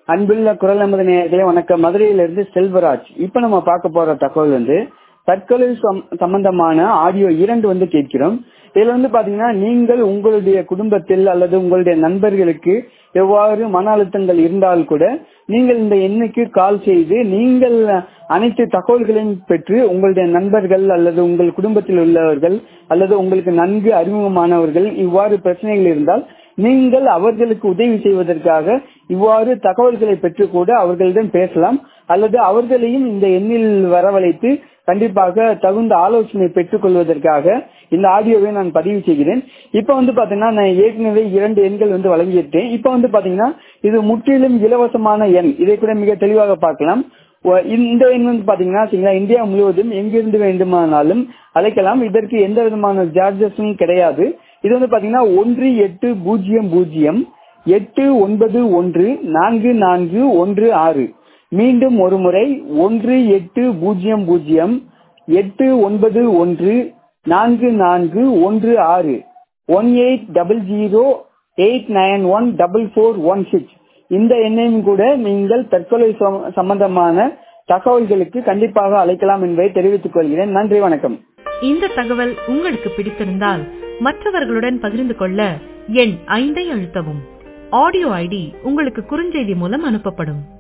அன்புள்ள குரல் நமது நேயர்களே வணக்கம் மதுரையிலிருந்து செல்வராஜ் இப்ப நம்ம பார்க்க போற தகவல் வந்து தற்கொலை சம்- சம்பந்தமான ஆடியோ இரண்டு வந்து கேட்கிறோம் இதுல வந்து பாத்தீங்கன்னா நீங்கள் உங்களுடைய குடும்பத்தில் அல்லது உங்களுடைய நண்பர்களுக்கு எவ்வாறு மன அழுத்தங்கள் இருந்தால் கூட நீங்கள் இந்த எண்ணுக்கு கால் செய்து நீங்கள் அனைத்து தகவல்களையும் பெற்று உங்களுடைய நண்பர்கள் அல்லது உங்கள் குடும்பத்தில் உள்ளவர்கள் அல்லது உங்களுக்கு நன்கு அறிமுகமானவர்கள் இவ்வாறு பிரச்சனைகள் இருந்தால் நீங்கள் அவர்களுக்கு உதவி செய்வதற்காக இவ்வாறு தகவல்களை பெற்று கூட அவர்களிடம் பேசலாம் அல்லது அவர்களையும் இந்த எண்ணில் வரவழைத்து கண்டிப்பாக தகுந்த ஆலோசனை பெற்றுக் கொள்வதற்காக இந்த ஆடியோவை நான் பதிவு செய்கிறேன் இப்ப வந்து பாத்தீங்கன்னா நான் ஏற்கனவே இரண்டு எண்கள் வந்து வழங்கியிருக்கேன் இப்ப வந்து பாத்தீங்கன்னா இது முற்றிலும் இலவசமான எண் இதை கூட மிக தெளிவாக பார்க்கலாம் ஒ- இந்த எண் வந்து பாத்தீங்கன்னா சரிங்களா, இந்தியா முழுவதும் எங்கிருந்து வேண்டுமானாலும் அழைக்கலாம் இதற்கு எந்த விதமான சார்ஜஸும் கிடையாது இது வந்து பாத்தீங்கன்னா ஒன்று எட்டு பூஜ்ஜியம் பூஜ்ஜியம் எட்டு ஒன்பது ஒன்று நான்கு நான்கு ஒன்று ஆறு மீண்டும் ஒரு முறை ஒன்று எட்டு பூஜ்ஜியம் பூஜ்ஜியம் எட்டு ஒன்பது ஒன்று நான்கு நான்கு ஒன்று ஆறு one eight double zero eight nine one double four one six இந்த எண்ணையும் கூட நீங்கள் தற்கொலை சம்- சம்பந்தமான தகவல்களுக்கு கண்டிப்பாக அழைக்கலாம் என்பதை தெரிவித்துக் கொள்கிறேன் நன்றி வணக்கம் இந்த தகவல் உங்களுக்கு பிடித்திருந்தால் மற்றவர்களுடன் பகிர்ந்து கொள்ள எண் ஐந்தை அழுத்தவும் ஆடியோ ஐடி உங்களுக்கு குறுஞ்செய்தி மூலம் அனுப்பப்படும்